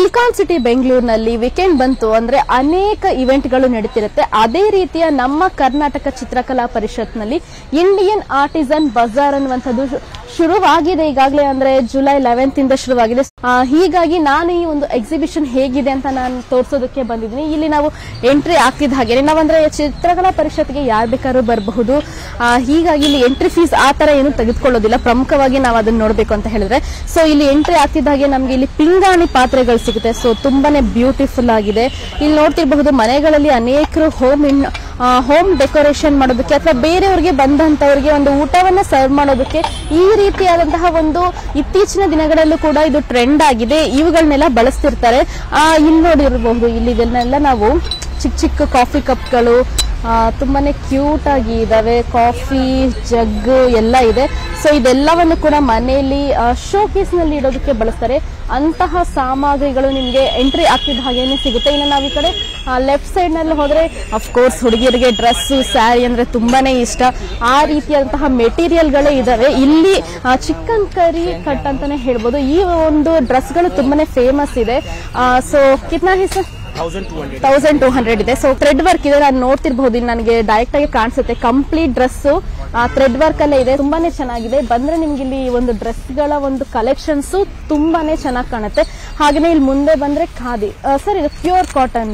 silicon city ಬೆಂಗಳೂರಿನಲ್ಲಿ weekend ಬಂತು ಅಂದ್ರೆ ಅನೇಕ ಇವೆಂಟ್ಗಳು ನಡೀತಿರುತ್ತೆ ಅದೇ ರೀತಿಯ ನಮ್ಮ ಕರ್ನಾಟಕ ಚಿತ್ರಕಲಾ ಪರಿಷತ್ನಲ್ಲಿ ಇಂಡಿಯನ್ ಆರ್ಟಿಸನ್ ಬಜಾರ್ ಅನ್ನುವಂಥದ್ದು ಶು- ಶುರುವಾಗಿದೆ ಈಗಾಗಲೇ ಅಂದ್ರೆ ಜುಲೈ ಲೆವೆಂತ್ ಇಂದ ಶುರುವಾಗಿದೆ ಆ, ಹೀಗಾಗಿ ನಾನು ಈ ಒಂದು ಎಕ್ಸಿಬಿಷನ್ ಹೇಗಿದೆ ಅಂತ ನಾನು ತೋರಿಸೋದಕ್ಕೆ ಬಂದಿದ್ದೀನಿ ಇಲ್ಲಿ ನಾವು ಎಂಟ್ರಿ ಆಗ್ತಿದ್ದ ಹಾಗೆ ನಾವಂದ್ರೆ ಚಿತ್ರಕಲಾ ಪರಿಷತ್ಗೆ ಯಾರು ಬೇಕಾದ್ರೂ ಬರಬಹುದು ಆ, ಹೀಗಾಗಿ ಇಲ್ಲಿ ಎಂಟ್ರಿ ಫೀಸ್ ಆ ತರ ಏನು ತೆಗೆದುಕೊಳ್ಳೋದಿಲ್ಲ ಪ್ರಮುಖವಾಗಿ ನಾವು ಅದನ್ನ ನೋಡಬೇಕು ಅಂತ ಹೇಳಿದ್ರೆ ಸೊ ಇಲ್ಲಿ ಎಂಟ್ರಿ ಆಗ್ತಿದ್ದ ಹಾಗೆ ನಮ್ಗೆ ಇಲ್ಲಿ ಪಿಂಗಾಣಿ ಪಾತ್ರೆಗಳು ಸಿಗುತ್ತೆ ಸೊ ತುಂಬಾನೇ ಬ್ಯೂಟಿಫುಲ್ ಆಗಿದೆ ಇಲ್ಲಿ ನೋಡ್ತಿರಬಹುದು ಮನೆಗಳಲ್ಲಿ ಅನೇಕರು ಹೋಮ್ ಇನ್ ಹೋಮ್ ಡೆಕೋರೇಷನ್ ಮಾಡೋದಕ್ಕೆ ಅಥವಾ ಬೇರೆಯವರಿಗೆ ಬಂದಂತವರಿಗೆ ಒಂದು ಊಟವನ್ನ ಸರ್ವ್ ಮಾಡೋದಕ್ಕೆ ಈ ರೀತಿಯಾದಂತಹ ಒಂದು ಇತ್ತೀಚಿನ ದಿನಗಳಲ್ಲೂ ಕೂಡ ಇದು ಟ್ರೆಂಡ್ ಆಗಿದೆ ಇವುಗಳನ್ನೆಲ್ಲ ಬಳಸ್ತಿರ್ತಾರೆ ಆ, ಇಲ್ಲಿ ನೋಡಿರಬಹುದು ಇಲ್ಲಿ ಇದನ್ನೆಲ್ಲ ನಾವು ಚಿಕ್ಕ ಚಿಕ್ಕ ಕಾಫಿ ಕಪ್ಗಳು ಆ, ತುಂಬಾನೇ ಕ್ಯೂಟ್ ಆಗಿ ಇದಾವೆ ಕಾಫಿ ಜಗ್ ಎಲ್ಲ ಇದೆ ಸೊ ಇದೆಲ್ಲವನ್ನು ಕೂಡ ಮನೆಯಲ್ಲಿ ಶೋಕೇಸ್ ನಲ್ಲಿ ಇಡೋದಕ್ಕೆ ಬಳಸ್ತಾರೆ ಅಂತಹ ಸಾಮಗ್ರಿಗಳು ನಿಮಗೆ ಎಂಟ್ರಿ ಆಗ್ತಿದ್ದ ಹಾಗೇನೆ ಸಿಗುತ್ತೆ ಇನ್ನು ನಾವು ಈ ಕಡೆ ಲೆಫ್ಟ್ ಸೈಡ್ ನಲ್ಲಿ ಹೋದ್ರೆ ಅಫ್ಕೋರ್ಸ್ ಹುಡುಗಿಯರಿಗೆ ಡ್ರೆಸ್ ಸ್ಯಾರಿ ಅಂದ್ರೆ ತುಂಬಾನೇ ಇಷ್ಟ ಆ ರೀತಿಯಾದಂತಹ ಮೆಟೀರಿಯಲ್ಗಳೇ ಇದಾವೆ ಇಲ್ಲಿ ಚಿಕನ್ ಕರಿ ಕಟ್ ಅಂತಾನೆ ಹೇಳ್ಬೋದು ಈ ಒಂದು ಡ್ರೆಸ್ಗಳು ತುಂಬಾನೇ ಫೇಮಸ್ ಇದೆ ಸೊ ಕಿತ್ನಾ ಹೆಸರು ತೌಸಂಡ್ ಟೂ ಹಂಡ್ರೆಡ್ ಇದೆ ಸೊ ಥ್ರೆಡ್ ವರ್ಕ್ ಇದೆ ನಾನು ನೋಡ್ತಿರ್ಬಹುದು ಇಲ್ಲಿ ನನಗೆ ಡೈರೆಕ್ಟ್ ಆಗಿ ಕಾಣಿಸುತ್ತೆ ಕಂಪ್ಲೀಟ್ ಡ್ರೆಸ್ ಥ್ರೆಡ್ ವರ್ಕ್ ಅಲ್ಲೇ ಇದೆ ತುಂಬಾನೇ ಚೆನ್ನಾಗಿದೆ ಬಂದ್ರೆ ನಿಮ್ಗೆ ಇಲ್ಲಿ ಈ ಒಂದು ಡ್ರೆಸ್ ಗಳ ಒಂದು ಕಲೆಕ್ಷನ್ಸ್ ತುಂಬಾನೇ ಚೆನ್ನಾಗಿ ಕಾಣುತ್ತೆ ಹಾಗೇನೆ ಇಲ್ಲಿ ಮುಂದೆ ಬಂದ್ರೆ ಖಾದಿ ಸರ್ ಇದು ಪ್ಯೂರ್ ಕಾಟನ್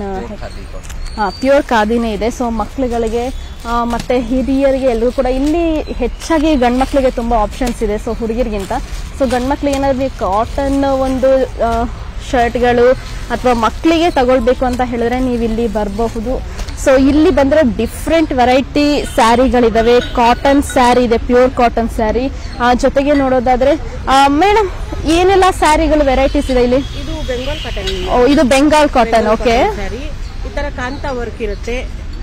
ಪ್ಯೂರ್ ಖಾದಿನೇ ಇದೆ ಸೊ ಮಕ್ಳುಗಳಿಗೆ ಆ, ಮತ್ತೆ ಹಿರಿಯರಿಗೆ ಎಲ್ಲರೂ ಕೂಡ ಇಲ್ಲಿ ಹೆಚ್ಚಾಗಿ ಗಂಡ್ ಮಕ್ಳಿಗೆ ತುಂಬಾ ಆಪ್ಷನ್ಸ್ ಇದೆ ಸೊ ಹುಡುಗಿರಿಗಿಂತ ಸೊ ಗಂಡ್ ಮಕ್ಳಿಗೆ ಏನಾದ್ರು ಕಾಟನ್ ಒಂದು ಆ, ಶರ್ಟ್ಗಳು ಅಥವಾ ಮಕ್ಕಳಿಗೆ ತಗೊಳ್ಬೇಕು ಅಂತ ಹೇಳಿದ್ರೆ ನೀವು ಇಲ್ಲಿ ಬರಬಹುದು ಸೊ ಇಲ್ಲಿ ಬಂದ್ರೆ ಡಿಫ್ರೆಂಟ್ ವೆರೈಟಿ ಸ್ಯಾರಿಗಳಿದಾವೆ ಕಾಟನ್ ಸ್ಯಾರಿ ಇದೆ ಪ್ಯೂರ್ ಕಾಟನ್ ಸ್ಯಾರಿ ಜೊತೆಗೆ ನೋಡೋದಾದ್ರೆ ಮೇಡಮ್ ಏನೆಲ್ಲ ಸ್ಯಾರಿಗಳು ವೆರೈಟೀಸ್ ಇದೆ ಇಲ್ಲಿ ಇದು ಬೆಂಗಾಲ್ ಕಾಟನ್ ಓ, ಇದು ಬೆಂಗಾಲ್ ಕಾಟನ್ ಓಕೆ ಸ್ಯಾರಿ ಈ ತರ ಕಾಂತಾ ವರ್ಕ್ ಇರುತ್ತೆ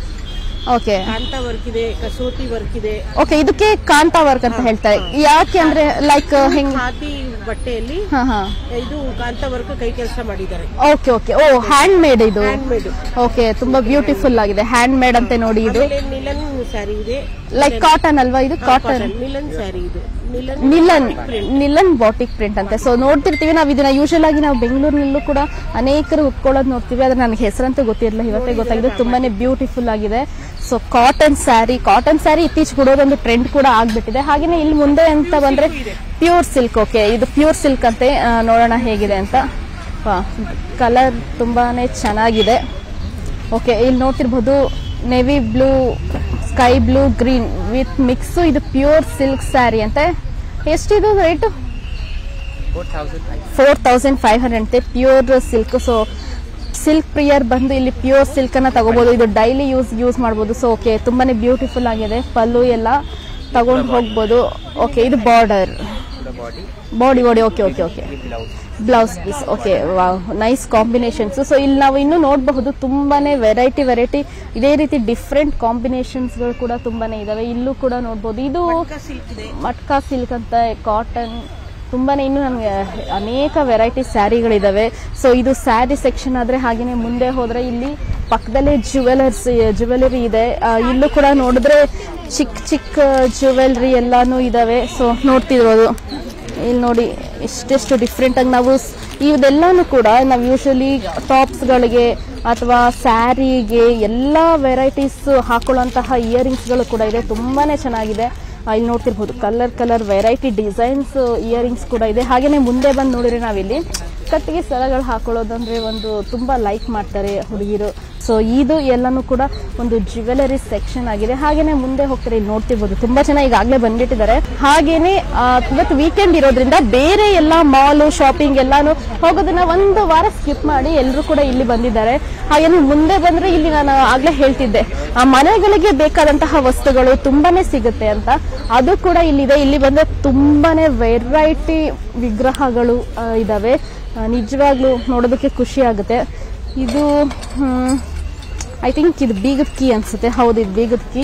ಓಕೆ ಕಾಂತಾ ವರ್ಕ್ ಇದೆ ಕಸೂತಿ ವರ್ಕ್ ಇದೆ ಓಕೆ ಇದಕ್ಕೆ ಕಾಂತಾ ವರ್ಕ್ ಅಂತ ಹೇಳ್ತಾರೆ ಯಾಕೆ ಅಂದ್ರೆ ಲೈಕ್ ಹೆಂಗ್ ಖಾದಿ ಬಟ್ಟೆಯಲ್ಲಿ ಹಾ ಹಾ ಇದು ಕಾಂತಾ ವರ್ಕ್ ಕೈ ಕೆಲಸ ಮಾಡಿದ್ದಾರೆ okay okay oh handmade ಇದು ಹ್ಯಾಂಡ್ ಮೇಡ್ ಓಕೆ ತುಂಬಾ ಬ್ಯೂಟಿಫುಲ್ ಆಗಿದೆ ಹ್ಯಾಂಡ್ ಮೇಡ್ ಅಂತ ನೋಡಿ ಇದು ಆಮೇಲೆ ನಿಲನ್ ಸ್ಯಾರಿ ಇದೆ ಲೈಕ್ ಕಾಟನ್ ಅಲ್ವಾ ಇದು ಕಾಟನ್ ನಿಲನ್ ಸ್ಯಾರಿ ಇದು nylon nylon nylon batik print ಅಂತೆ ಸೊ ನೋಡ್ತಿರ್ತೀವಿ ನಾವು ಇದನ್ನ ಯೂಶಲ್ ಆಗಿ ನಾವು ಬೆಂಗಳೂರಿನಲ್ಲೂ ಕೂಡ ಅನೇಕರು ಉಟ್ಕೊಳ್ಳೋದು ನೋಡ್ತೀವಿ ಆದ್ರೆ ನನಗೆ ಹೆಸರಂತೂ ಗೊತ್ತಿರಲಿಲ್ಲ ಇವತ್ತೇ ಗೊತ್ತಾಗಿದೆ ತುಂಬಾನೇ ಬ್ಯೂಟಿಫುಲ್ ಆಗಿದೆ so cotton sari cotton sari ಇತ್ತೀಚೆಗೆ ಉಡೋದೊಂದು ಟ್ರೆಂಡ್ ಕೂಡ ಆಗ್ಬಿಟ್ಟಿದೆ ಹಾಗೇನೆ ಇಲ್ಲಿ ಮುಂದೆ ಅಂತ ಬಂದ್ರೆ ಪ್ಯೂರ್ ಸಿಲ್ಕ್ ಓಕೆ ಇದು ಪ್ಯೂರ್ ಸಿಲ್ಕ್ ಅಂತೆ ಆ, ನೋಡೋಣ ಹೇಗಿದೆ ಅಂತ ಕಲರ್ ತುಂಬಾನೇ ಚೆನ್ನಾಗಿದೆ ಓಕೆ ಇಲ್ಲಿ ನೋಡ್ತಿರ್ಬೋದು navy blue sky blue green with mix ಇದು ಪ್ಯೂರ್ ಸಿಲ್ಕ್ ಸ್ಯಾರಿ ಅಂತೆ ಎಷ್ಟಿದು rate four thousand five hundred ಅಂತೆ ಪ್ಯೂರ್ ಸಿಲ್ಕ್ ಸೊ ಸಿಲ್ಕ್ ಪ್ರಿಯರ್ ಬಂದು ಇಲ್ಲಿ ಪ್ಯೂರ್ ಸಿಲ್ಕ್ ಅನ್ನ ತಗೋಬಹುದು ಇದು ಡೈಲಿ ಯೂಸ್ ಯೂಸ್ ಮಾಡಬಹುದು ಸೊ ಓಕೆ ತುಂಬಾನೇ ಬ್ಯೂಟಿಫುಲ್ ಆಗಿದೆ ಪಲ್ಲು ಎಲ್ಲ ತಗೊಂಡು ಹೋಗ್ಬೋದು ಓಕೆ ಇದು border body body okay okay okay blouse piece okay nice combinations so ಇಲ್ಲಿ ನಾವು ಇನ್ನು ನೋಡಬಹುದು ತುಂಬಾನೇ ವೆರೈಟಿ ವೆರೈಟಿ ಇದೇ ರೀತಿ ಡಿಫ್ರೆಂಟ್ ಕಾಂಬಿನೇಷನ್ಸ್ಗಳು ಕೂಡ ತುಂಬಾನೇ ಇದಾವೆ ಇಲ್ಲೂ ಕೂಡ ನೋಡಬಹುದು ಇದು ಸಿಲ್ಕ್ ಇದೆ ಮಟ್ಕಾ ಸಿಲ್ಕ್ ಅಂತ ಕಾಟನ್ ತುಂಬಾನೇ ಇನ್ನು ನಮಗೆ ಅನೇಕ ವೆರೈಟಿ ಸ್ಯಾರಿಗಳಿದಾವೆ ಸೊ ಇದು ಸ್ಯಾರಿ ಸೆಕ್ಷನ್ ಆದ್ರೆ ಹಾಗೇನೆ ಮುಂದೆ ಹೋದ್ರೆ ಇಲ್ಲಿ ಪಕ್ಕದಲ್ಲೇ ಜುವೆಲರ್ಸ್ ಜುವೆಲರಿ ಇದೆ ಆ, ಇಲ್ಲೂ ಕೂಡ ನೋಡಿದ್ರೆ ಚಿಕ್ಕ ಚಿಕ್ಕ ಜುವೆಲ್ರಿ ಎಲ್ಲಾನು ಇದಾವೆ ಸೊ ನೋಡ್ತಿರೋದು ಇಲ್ಲಿ ನೋಡಿ ಇಷ್ಟೆಷ್ಟು ಡಿಫ್ರೆಂಟ್ ಆಗಿ ನಾವು ಸ್- ಇದೆಲ್ಲಾನು ಕೂಡ ನಾವು ಯೂಶಲಿ ಟಾಪ್ಸ್ಗಳಿಗೆ ಅಥವಾ ಸ್ಯಾರಿಗೆ ಎಲ್ಲ ವೆರೈಟೀಸ್ ಹಾಕೊಳ್ಳುವಂತಹ ಇಯರಿಂಗ್ಸ್ಗಳು ಕೂಡ ಇದೆ ತುಂಬಾನೇ ಚೆನ್ನಾಗಿದೆ ಆ, ಇಲ್ಲಿ ನೋಡ್ತಿರ್ಬೋದು colour colour variety designs earrings ಕೂಡ ಇದೆ ಹಾಗೇನೆ ಮುಂದೆ ಬಂದು ನೋಡಿದ್ರೆ ನಾವಿಲ್ಲಿ ಕಟ್ಟಿಗೆ ಸರಗಳು ಹಾಕೊಳ್ಳೋದಂದ್ರೆ ಒಂದು ತುಂಬಾ ಲೈಕ್ ಮಾಡ್ತಾರೆ ಹುಡುಗಿರು ಸೊ ಇದು ಎಲ್ಲಾನು ಕೂಡ ಒಂದು ಜ್ಯುವೆಲರಿ ಸೆಕ್ಷನ್ ಆಗಿದೆ ಹಾಗೇನೆ ಮುಂದೆ ಹೋಗ್ತಾರೆ ಇಲ್ಲಿ ನೋಡ್ತಿರ್ಬೋದು ತುಂಬಾ ಜನ ಈಗಾಗಲೇ ಬಂದ್ಬಿಟ್ಟಿದ್ದಾರೆ ಹಾಗೇನೆ ಆ, ಇವತ್ತು ವೀಕೆಂಡ್ ಇರೋದ್ರಿಂದ ಬೇರೆ ಎಲ್ಲ ಮಾಲ್ ಶಾಪಿಂಗ್ ಎಲ್ಲಾನು ಹೋಗೋದನ್ನ ಒಂದು ವಾರ ಸ್ಕಿಪ್ ಮಾಡಿ ಎಲ್ಲರೂ ಕೂಡ ಇಲ್ಲಿ ಬಂದಿದ್ದಾರೆ ಹಾಗೇನೆ ಮುಂದೆ ಬಂದ್ರೆ ಇಲ್ಲಿ ನಾನು ಆಗ್ಲೇ ಹೇಳ್ತಿದ್ದೆ ಆ ಮನೆಗಳಿಗೆ ಬೇಕಾದಂತಹ ವಸ್ತುಗಳು ತುಂಬಾನೇ ಸಿಗುತ್ತೆ ಅಂತ ಅದು ಕೂಡ ಇಲ್ಲಿದೆ ಇಲ್ಲಿ ಬಂದ್ರೆ ತುಂಬಾನೇ ವೆರೈಟಿ ವಿಗ್ರಹಗಳು ಆ, ಇದಾವೆ ಆ, ನಿಜವಾಗ್ಲೂ ನೋಡೋದಕ್ಕೆ ಖುಷಿ ಆಗುತ್ತೆ ಇದು ಐ ಥಿಂಕ್ ಇದು ಬೀಗದ ಕೀ ಅನ್ಸುತ್ತೆ ಹೌದು ಇದು ಬೀಗದ ಕೀ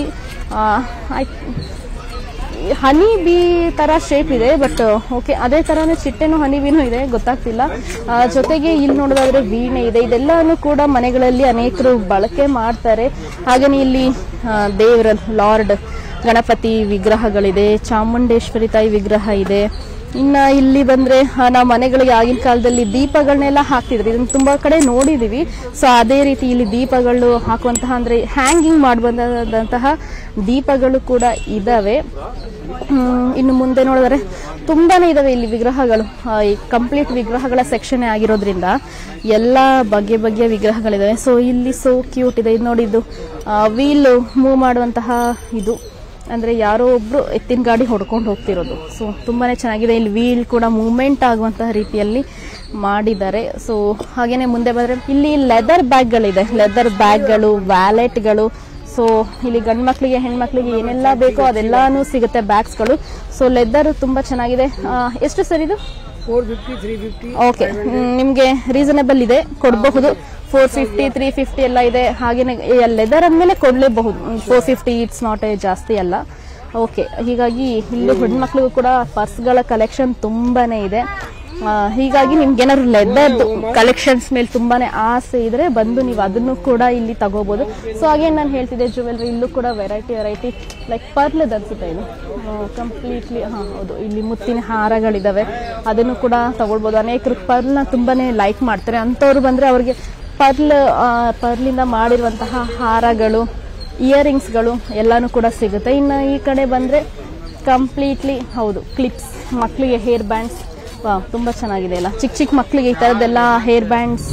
ಹನಿ ಬೀ ತರ ಶೇಪ್ ಇದೆ ಬಟ್ ಓಕೆ ಅದೇ ತರನೇ ಚಿಟ್ಟೆನೂ ಹನಿ ಬೀನೂ ಇದೆ ಗೊತ್ತಾಗ್ತಿಲ್ಲ ಆ, ಜೊತೆಗೆ ಇಲ್ಲಿ ನೋಡೋದಾದ್ರೆ ವೀಣೆ ಇದೆ ಇದೆಲ್ಲಾನು ಕೂಡ ಮನೆಗಳಲ್ಲಿ ಅನೇಕರು ಬಳಕೆ ಮಾಡ್ತಾರೆ ಹಾಗೇನೆ ಇಲ್ಲಿ ಆ, ದೇವರ ಲಾರ್ಡ್ ಗಣಪತಿ ವಿಗ್ರಹಗಳಿದೆ ಚಾಮುಂಡೇಶ್ವರಿ ತಾಯಿ ವಿಗ್ರಹ ಇದೆ ಇನ್ನ ಇಲ್ಲಿ ಬಂದ್ರೆ ಆ, ನಾವು ಮನೆಗಳಿಗೆ ಆಗಿನ ಕಾಲದಲ್ಲಿ ದೀಪಗಳನ್ನೆಲ್ಲ ಹಾಕ್ತಿದ್ರು ಇದನ್ನ ತುಂಬಾ ಕಡೆ ನೋಡಿದೀವಿ ಸೊ ಅದೇ ರೀತಿ ಇಲ್ಲಿ ದೀಪಗಳು ಹಾಕುವಂತಹ ಅಂದ್ರೆ ಹ್ಯಾಂಗಿಂಗ್ ಮಾಡಬಂದಂತಹ ದೀಪಗಳು ಕೂಡ ಇದಾವೆ ಹ್ಮ್, ಇನ್ನು ಮುಂದೆ ನೋಡಿದ್ರೆ ತುಂಬಾನೇ ಇದಾವೆ ಇಲ್ಲಿ ವಿಗ್ರಹಗಳು ಆ, ಈ ಕಂಪ್ಲೀಟ್ ವಿಗ್ರಹಗಳ ಸೆಕ್ಷನ್ ಆಗಿರೋದ್ರಿಂದ ಎಲ್ಲ ಬಗೆ ಬಗೆಯ ವಿಗ್ರಹಗಳಿದಾವೆ ಸೊ ಇಲ್ಲಿ ಸೋ ಕ್ಯೂಟ್ ಇದೆ ಇದು ನೋಡಿ ಇದು ವೀಲ್ ಮೂವ್ ಮಾಡುವಂತಹ ಇದು ಅಂದ್ರೆ ಯಾರೋ ಒಬ್ರು ಎತ್ತಿನ ಗಾಡಿ ಹೊಡ್ಕೊಂಡು ಹೋಗ್ತಿರೋದು ಸೊ ತುಂಬಾನೇ ಚೆನ್ನಾಗಿದೆ ಇಲ್ಲಿ ವೀಲ್ ಕೂಡ ಮೂವ್ಮೆಂಟ್ ಆಗುವಂತಹ ರೀತಿಯಲ್ಲಿ ಮಾಡಿದ್ದಾರೆ ಸೊ ಹಾಗೇನೆ ಮುಂದೆ ಬಂದ್ರೆ ಇಲ್ಲಿ ಲೆದರ್ ಬ್ಯಾಗ್ಗಳಿದೆ ಲೆದರ್ ಬ್ಯಾಗ್ಗಳು ವ್ಯಾಲೆಟ್ಗಳು ಸೊ ಇಲ್ಲಿ ಗಂಡು ಮಕ್ಕಳಿಗೆ ಹೆಣ್ಮಕ್ಳಿಗೆ ಏನೆಲ್ಲ ಬೇಕೋ ಅದೆಲ್ಲಾನು ಸಿಗುತ್ತೆ ಬ್ಯಾಗ್ಸ್ಗಳು ಸೊ ಲೆದರ್ ತುಂಬಾ ಚೆನ್ನಾಗಿದೆ ಆ, ಎಷ್ಟು ಸರ್ ಇದು four fifty three fifty okay ನಿಮಗೆ ರೀಸನಬಲ್ ಇದೆ ಕೊಡಬಹುದು ಫೋರ್ ಫಿಫ್ಟಿ ತ್ರೀ ಫಿಫ್ಟಿ ಎಲ್ಲ ಇದೆ ಹಾಗೇನೆ ಲೆದರ್ ಅಂದಮೇಲೆ ಕೊಡಲೇಬಹುದು four fifty it's not a ಜಾಸ್ತಿ ಅಲ್ಲ ಓಕೆ ಹೀಗಾಗಿ ಇಲ್ಲಿ ಹೆಣ್ಮಕ್ಳಿಗೂ ಕೂಡ ಪರ್ಸ್ಗಳ ಕಲೆಕ್ಷನ್ ತುಂಬಾನೇ ಇದೆ ಆ, ಹೀಗಾಗಿ ನಿಮ್ಗೆ ಏನಾದ್ರು ಲೆದರ್ ಕಲೆಕ್ಷನ್ಸ್ ಮೇಲೆ ತುಂಬಾನೇ ಆಸೆ ಇದ್ರೆ ಬಂದು ನೀವು ಅದನ್ನು ಕೂಡ ಇಲ್ಲಿ ತಗೋಬಹುದು ಸೊ ಹಾಗೆ ನಾನು ಹೇಳ್ತಿದ್ದೆ ಜುವೆಲ್ರಿ ಇಲ್ಲೂ ಕೂಡ ವೆರೈಟಿ ವೆರೈಟಿ ಲೈಕ್ ಪರ್ಲದ್ ಅನ್ಸುತ್ತೆ ಇದು ಕಂಪ್ಲೀಟ್ಲಿ ಹಾ ಹೌದು ಇಲ್ಲಿ ಮುತ್ತಿನ ಹಾರಗಳಿದಾವೆ ಅದನ್ನು ಕೂಡ ತಗೊಳ್ಬೋದು ಅನೇಕರು ಪರ್ಲ್ನ ತುಂಬಾನೇ ಲೈಕ್ ಮಾಡ್ತಾರೆ ಅಂಥವ್ರು ಬಂದ್ರೆ ಅವ್ರಿಗೆ ಪರ್ಲ್ ಪರ್ಲಿಂದ ಮಾಡಿರುವಂತಹ ಹಾರಗಳು ಇಯರಿಂಗ್ಸ್ಗಳು ಎಲ್ಲಾನು ಕೂಡ ಸಿಗುತ್ತೆ ಇನ್ನು ಈ ಕಡೆ ಬಂದ್ರೆ ಕಂಪ್ಲೀಟ್ಲಿ ಹೌದು ಕ್ಲಿಪ್ಸ್ ಮಕ್ಕಳಿಗೆ ಹೇರ್ ಬ್ಯಾಂಡ್ಸ್ ತುಂಬಾ ಚೆನ್ನಾಗಿದೆ ಎಲ್ಲ ಚಿಕ್ಕ ಚಿಕ್ಕ ಮಕ್ಕಳಿಗೆ ಈ ತರದ್ದೆಲ್ಲ ಹೇರ್ ಬ್ಯಾಂಡ್ಸ್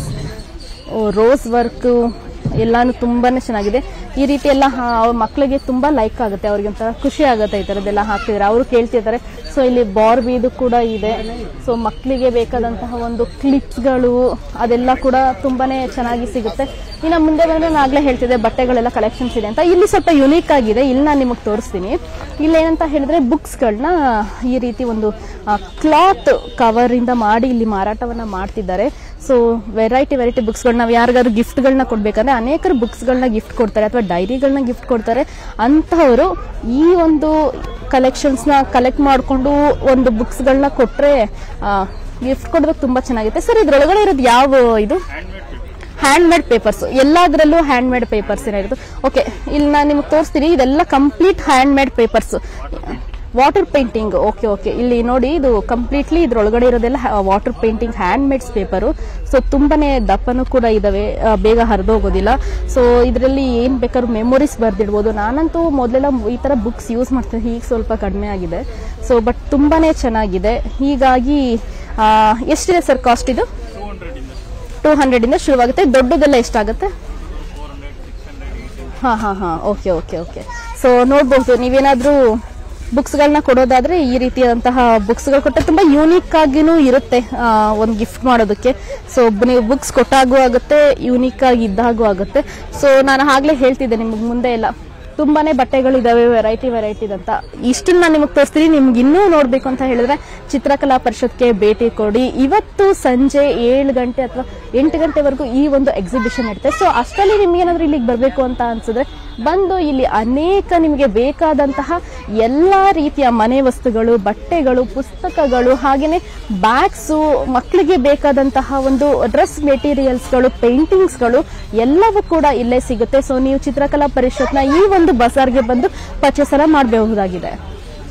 ರೋಸ್ ವರ್ಕ್ ಎಲ್ಲಾನು ತುಂಬಾನೇ ಚೆನ್ನಾಗಿದೆ ಈ ರೀತಿ ಎಲ್ಲ ಹಾ- ಅವ್ರ ಮಕ್ಕಳಿಗೆ ತುಂಬಾ ಲೈಕ್ ಆಗುತ್ತೆ ಅವ್ರಿಗೆ ಒಂಥರ ಖುಷಿ ಆಗುತ್ತೆ ಈ ತರದ್ದೆಲ್ಲ ಹಾಕ್ತಿದ್ರೆ ಅವರು ಕೇಳ್ತಿರ್ತಾರೆ ಸೊ ಇಲ್ಲಿ ಬಾರ್ಬಿದು ಕೂಡ ಇದೆ ಸೊ ಮಕ್ಕಳಿಗೆ ಬೇಕಾದಂತಹ ಒಂದು ಕ್ಲಿಪ್ಸ್ಗಳು ಅದೆಲ್ಲ ಕೂಡ ತುಂಬಾನೇ ಚೆನ್ನಾಗಿ ಸಿಗುತ್ತೆ ಇನ್ನು ಮುಂದೆ ಬಂದ್ರೆ ನಾನು ಆಗ್ಲೇ ಹೇಳ್ತಿದ್ದೆ ಬಟ್ಟೆಗಳೆಲ್ಲ ಕಲೆಕ್ಷನ್ಸ್ ಇದೆ ಅಂತ ಇಲ್ಲಿ ಸ್ವಲ್ಪ ಯುನೀಕ್ ಆಗಿದೆ ಇಲ್ಲಿ ನಾನು ನಿಮಗೆ ತೋರಿಸ್ತೀನಿ ಇಲ್ಲಿ ಏನಂತ ಹೇಳಿದ್ರೆ ಬುಕ್ಸ್ಗಳನ್ನ ಈ ರೀತಿ ಒಂದು ಕ್ಲಾತ್ ಕವರ್ ಇಂದ ಮಾಡಿ ಇಲ್ಲಿ ಮಾರಾಟವನ್ನ ಮಾಡ್ತಿದ್ದಾರೆ ಸೊ ವೆರೈಟಿ ವೆರೈಟಿ ಬುಕ್ಸ್ಗಳನ್ನ ನಾವು ಯಾರಿಗಾದ್ರು ಗಿಫ್ಟ್ಗಳನ್ನ ಕೊಡ್ಬೇಕಂದ್ರೆ ಅನೇಕರು ಬುಕ್ಸ್ಗಳನ್ನ ಗಿಫ್ಟ್ ಕೊಡ್ತಾರೆ ಅಥವಾ ಡೈರಿಗಳನ್ನ ಗಿಫ್ಟ್ ಕೊಡ್ತಾರೆ ಅಂತಹವರು ಈ ಒಂದು ಕಲೆಕ್ಷನ್ಸ್ನ ಕಲೆಕ್ಟ್ ಮಾಡಿಕೊಂಡು ಒಂದು ಬುಕ್ಸ್ಗಳನ್ನ ಕೊಟ್ರೆ ಗಿಫ್ಟ್ ಕೊಡೋದಕ್ಕೆ ತುಂಬಾ ಚೆನ್ನಾಗಿರುತ್ತೆ ಸರ್ ಇದ್ರೊಳಗಡೆ ಇರೋದು ಯಾವ ಇದು ಹ್ಯಾಂಡ್ ಮೇಡ್ ಪೇಪರ್ಸ್ ಎಲ್ಲದರಲ್ಲೂ ಹ್ಯಾಂಡ್ ಮೇಡ್ ಪೇಪರ್ಸ್ ಏನಿರುತ್ತೆ ಓಕೆ ಇಲ್ಲಿ ನಾನು ನಿಮ್ಗೆ ತೋರಿಸ್ತೀನಿ ಇದೆಲ್ಲ complete handmade papers water painting okay okay ಇಲ್ಲಿ ನೋಡಿ ಇದು ಕಂಪ್ಲೀಟ್ಲಿ ಇದ್ರೊಳಗಡೆ ಇರೋದೆಲ್ಲ water painting handmades paper so ತುಂಬಾನೇ ದಪ್ಪನೂ ಕೂಡ ಇದಾವೆ ಆ, ಬೇಗ ಹರಿದೋಗೋದಿಲ್ಲ ಸೊ ಇದರಲ್ಲಿ ಏನ್ ಬೇಕಾದ್ರೂ ಮೆಮೊರೀಸ್ ಬರ್ದಿಡ್ಬೋದು ನಾನಂತೂ ಮೊದಲೆಲ್ಲ ಈ ತರ ಬುಕ್ಸ್ ಯೂಸ್ ಮಾಡ್ತೀನಿ ಈಗ ಸ್ವಲ್ಪ ಕಡಿಮೆ ಆಗಿದೆ ಸೊ ಬಟ್ ತುಂಬಾನೇ ಚೆನ್ನಾಗಿದೆ ಹೀಗಾಗಿ ಆ, ಎಷ್ಟಿದೆ ಸರ್ ಕಾಸ್ಟ್ ಇದು ಟೂ ಹಂಡ್ರೆಡ್ ಇಂದ ಶುರುವಾಗುತ್ತೆ ದೊಡ್ಡದೆಲ್ಲ ಎಷ್ಟಾಗುತ್ತೆ ಹಾ ಹಾ ಹಾ ಓಕೆ ಓಕೆ ಓಕೆ ಸೊ ನೋಡ್ಬಹುದು ನೀವೇನಾದ್ರೂ ಬುಕ್ಸ್ಗಳನ್ನ ಕೊಡೋದಾದ್ರೆ ಈ ರೀತಿಯಾದಂತಹ ಬುಕ್ಸ್ಗಳು ಕೊಟ್ಟರೆ ತುಂಬಾ ಯೂನಿಕ್ ಆಗಿನೂ ಇರುತ್ತೆ ಆ, ಒಂದು ಗಿಫ್ಟ್ ಮಾಡೋದಕ್ಕೆ ಸೊ ನೀವು ಬುಕ್ಸ್ ಕೊಟ್ಟಾಗೂ ಆಗುತ್ತೆ ಯೂನಿಕ್ ಆಗಿ ಇದ್ದಾಗೂ ಆಗುತ್ತೆ ಸೊ ನಾನು ಆಗ್ಲೇ ಹೇಳ್ತಿದ್ದೆ ನಿಮಗೆ ಮುಂದೆ ಎಲ್ಲ ತುಂಬಾನೇ ಬಟ್ಟೆಗಳಿದಾವೆ ವೆರೈಟಿ ವೆರೈಟಿ ಅಂತ ಇಷ್ಟನ್ನ ನಾನು ನಿಮಗೆ ತೋರಿಸ್ತೀನಿ ನಿಮ್ಗೆ ಇನ್ನೂ ನೋಡ್ಬೇಕು ಅಂತ ಹೇಳಿದ್ರೆ ಚಿತ್ರಕಲಾ ಪರಿಷತ್ಗೆ ಭೇಟಿ ಕೊಡಿ ಇವತ್ತು ಸಂಜೆ ಏಳು ಗಂಟೆ ಅಥವಾ ಎಂಟು ಗಂಟೆವರೆಗೂ ಈ ಒಂದು ಎಕ್ಸಿಬಿಷನ್ ಇರುತ್ತೆ ಸೊ ಅಷ್ಟರಲ್ಲಿ ನಿಮ್ಗೆ ಏನಾದ್ರೂ ಇಲ್ಲಿಗೆ ಬರಬೇಕು ಅಂತ ಅನ್ಸಿದ್ರೆ ಬಂದು ಇಲ್ಲಿ ಅನೇಕ ನಿಮಗೆ ಬೇಕಾದಂತಹ ಎಲ್ಲಾ ರೀತಿಯ ಮನೆ ವಸ್ತುಗಳು ಬಟ್ಟೆಗಳು ಪುಸ್ತಕಗಳು ಹಾಗೇನೆ ಬ್ಯಾಗ್ಸು ಮಕ್ಕಳಿಗೆ ಬೇಕಾದಂತಹ ಒಂದು ಡ್ರೆಸ್ ಮೆಟೀರಿಯಲ್ಸ್ಗಳು ಪೇಂಟಿಂಗ್ಸ್ಗಳು ಎಲ್ಲವೂ ಕೂಡ ಇಲ್ಲೇ ಸಿಗುತ್ತೆ ಸೊ ನೀವು ಚಿತ್ರಕಲಾ ಪರಿಷತ್ನ ಈ ಒಂದು ಬಜಾರ್ಗೆ ಬಂದು ಪರ್ಚೇಸ್ ಎಲ್ಲ ಮಾಡಬಹುದಾಗಿದೆ